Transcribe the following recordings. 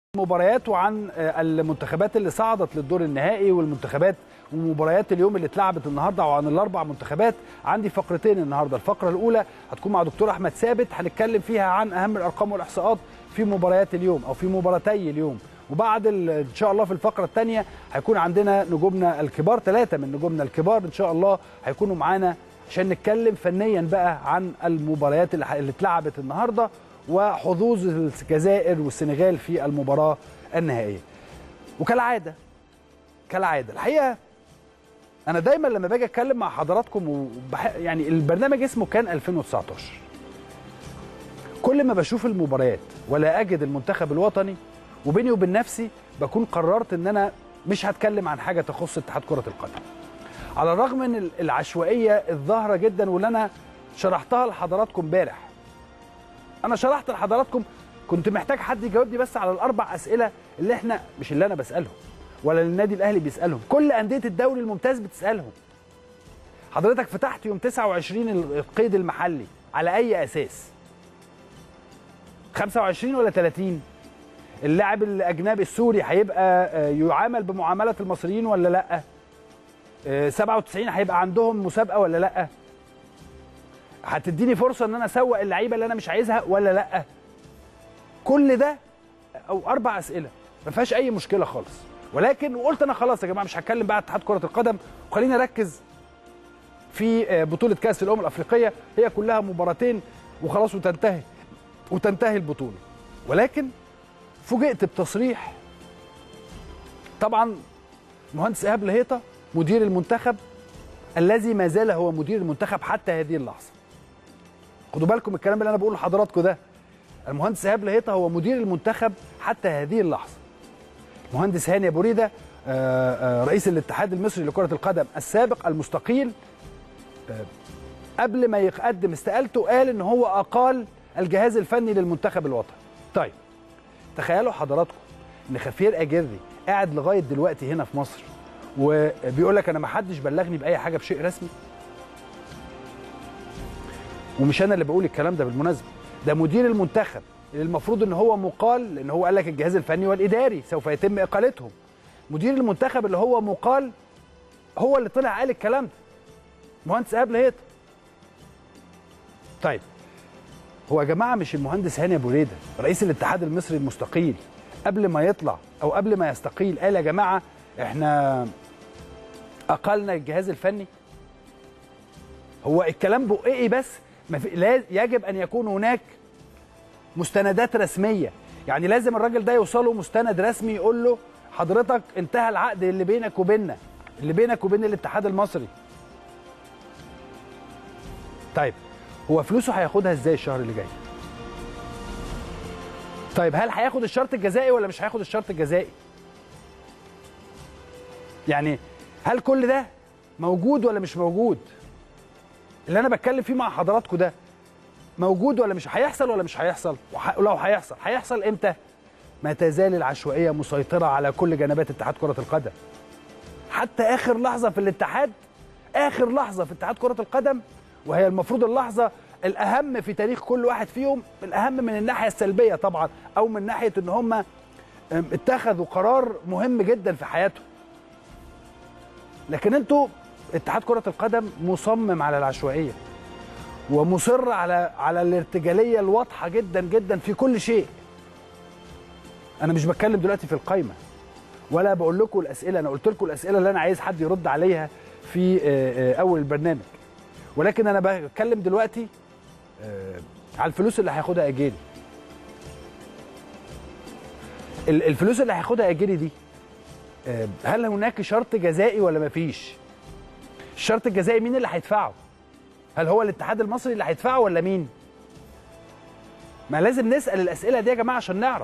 المباريات وعن المنتخبات اللي صعدت للدور النهائي والمنتخبات ومباريات اليوم اللي اتلعبت النهارده وعن الاربع منتخبات عندي فقرتين النهارده الفقره الاولى هتكون مع دكتور احمد ثابت هنتكلم فيها عن اهم الارقام والاحصاءات في مباريات اليوم او في مباراتي اليوم وبعد ان شاء الله في الفقره الثانيه هيكون عندنا نجومنا الكبار ثلاثه من نجومنا الكبار ان شاء الله هيكونوا معانا عشان نتكلم فنيا بقى عن المباريات اللي اللي اتلعبت النهارده وحظوظ الجزائر والسنغال في المباراه النهائيه. وكالعاده كالعاده الحقيقه انا دايما لما باجي اتكلم مع حضراتكم وبح... يعني البرنامج اسمه كان 2019 كل ما بشوف المباريات ولا اجد المنتخب الوطني وبيني وبين نفسي بكون قررت ان انا مش هتكلم عن حاجه تخص اتحاد كره القدم على الرغم من العشوائيه الظاهره جدا واللي انا شرحتها لحضراتكم امبارح انا شرحت لحضراتكم كنت محتاج حد يجاوبني بس على الاربع اسئله اللي احنا مش اللي انا بسالهم ولا النادي الاهلي بيسالهم كل انديه الدوري الممتاز بتسالهم حضرتك فتحت يوم 29 القيد المحلي على اي اساس 25 ولا 30 اللاعب الاجنبي السوري هيبقى يعامل بمعامله المصريين ولا لا 97 هيبقى عندهم مسابقه ولا لا هتديني فرصه ان انا اسوق اللعيبه اللي انا مش عايزها ولا لا كل ده او اربع اسئله ما فيهاش اي مشكله خالص ولكن وقلت انا خلاص يا جماعه مش هتكلم بقى اتحاد كره القدم وخلينا نركز في بطوله كاس الامم الافريقيه هي كلها مباراتين وخلاص وتنتهي وتنتهي البطوله ولكن فوجئت بتصريح طبعا مهندس ايهاب لهيطه مدير المنتخب الذي ما زال هو مدير المنتخب حتى هذه اللحظه خدوا بالكم الكلام اللي انا بقوله لحضراتكم ده المهندس ايهاب لهيطه هو مدير المنتخب حتى هذه اللحظه المهندس هاني ابو ريده رئيس الاتحاد المصري لكره القدم السابق المستقيل قبل ما يقدم استقالته قال ان هو اقال الجهاز الفني للمنتخب الوطني طيب تخيلوا حضراتكم ان خفير اجري قاعد لغايه دلوقتي هنا في مصر وبيقول لك انا ما حدش بلغني باي حاجه بشيء رسمي ومش انا اللي بقول الكلام ده بالمناسبه ده مدير المنتخب اللي المفروض ان هو مقال لان هو قال لك الجهاز الفني والاداري سوف يتم اقالتهم مدير المنتخب اللي هو مقال هو اللي طلع قال الكلام ده مهندس ايهاب لهيط طيب هو يا جماعه مش المهندس هاني ابو ريده رئيس الاتحاد المصري المستقيل قبل ما يطلع او قبل ما يستقيل قال يا جماعه احنا اقلنا الجهاز الفني هو الكلام بقئي بس ما في يجب ان يكون هناك مستندات رسميه يعني لازم الراجل ده يوصله مستند رسمي يقول له حضرتك انتهى العقد اللي بينك وبيننا اللي بينك وبين الاتحاد المصري طيب هو فلوسه هياخدها ازاي الشهر اللي جاي طيب هل هياخد الشرط الجزائي ولا مش هياخد الشرط الجزائي يعني هل كل ده موجود ولا مش موجود اللي انا بتكلم فيه مع حضراتكم ده موجود ولا مش هيحصل ولا مش هيحصل ولو هيحصل هيحصل امتى ما تزال العشوائيه مسيطره على كل جنبات اتحاد كره القدم حتى اخر لحظه في الاتحاد اخر لحظه في اتحاد كره القدم وهي المفروض اللحظه الاهم في تاريخ كل واحد فيهم الاهم من الناحيه السلبيه طبعا او من ناحيه ان هم اتخذوا قرار مهم جدا في حياتهم لكن انتوا اتحاد كره القدم مصمم على العشوائيه ومصر على على الارتجاليه الواضحه جدا جدا في كل شيء انا مش بتكلم دلوقتي في القايمه ولا بقول لكم الاسئله انا قلت لكم الاسئله اللي انا عايز حد يرد عليها في اول البرنامج ولكن انا بتكلم دلوقتي على الفلوس اللي هياخدها اجيري الفلوس اللي هياخدها اجيري دي هل هناك شرط جزائي ولا مفيش الشرط الجزائي مين اللي هيدفعه هل هو الاتحاد المصري اللي هيدفعه ولا مين ما لازم نسال الاسئله دي يا جماعه عشان نعرف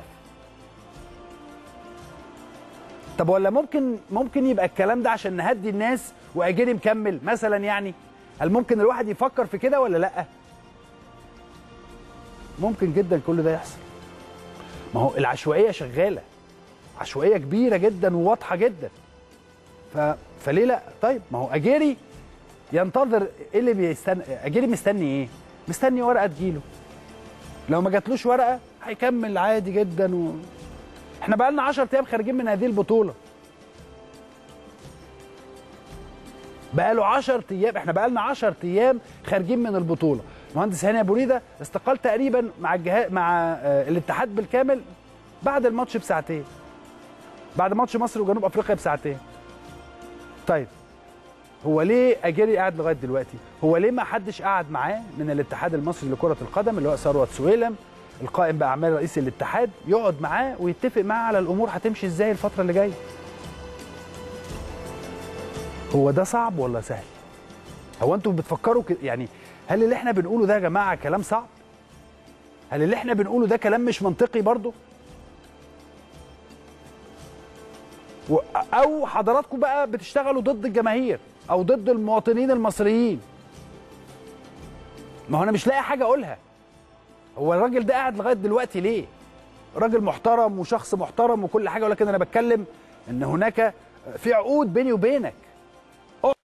طب ولا ممكن ممكن يبقى الكلام ده عشان نهدي الناس واجري مكمل مثلا يعني هل ممكن الواحد يفكر في كده ولا لا ممكن جدا كل ده يحصل ما هو العشوائيه شغاله عشوائيه كبيره جدا وواضحه جدا ف... فليه لا طيب ما هو اجيري ينتظر ايه اللي بيستنى اجيري مستني ايه مستني ورقه تجيله لو ما جاتلوش ورقه هيكمل عادي جدا و... احنا بقى لنا 10 ايام خارجين من هذه البطوله بقى له 10 ايام احنا بقى لنا 10 ايام خارجين من البطوله مهندس هاني ابو ريده استقال تقريبا مع الجهاز مع آه، الاتحاد بالكامل بعد الماتش بساعتين بعد ماتش مصر وجنوب افريقيا بساعتين طيب هو ليه اجيري قاعد لغايه دلوقتي هو ليه ما حدش قعد معاه من الاتحاد المصري لكره القدم اللي هو ثروت سويلم القائم باعمال رئيس الاتحاد يقعد معاه ويتفق معاه على الامور هتمشي ازاي الفتره اللي جايه هو ده صعب ولا سهل هو انتوا بتفكروا كده يعني هل اللي احنا بنقوله ده يا جماعه كلام صعب هل اللي احنا بنقوله ده كلام مش منطقي برضه و- او حضراتكم بقى بتشتغلوا ضد الجماهير او ضد المواطنين المصريين ما هو انا مش لاقي حاجه اقولها هو الراجل ده قاعد لغايه دلوقتي ليه راجل محترم وشخص محترم وكل حاجه ولكن انا بتكلم ان هناك في عقود بيني وبينك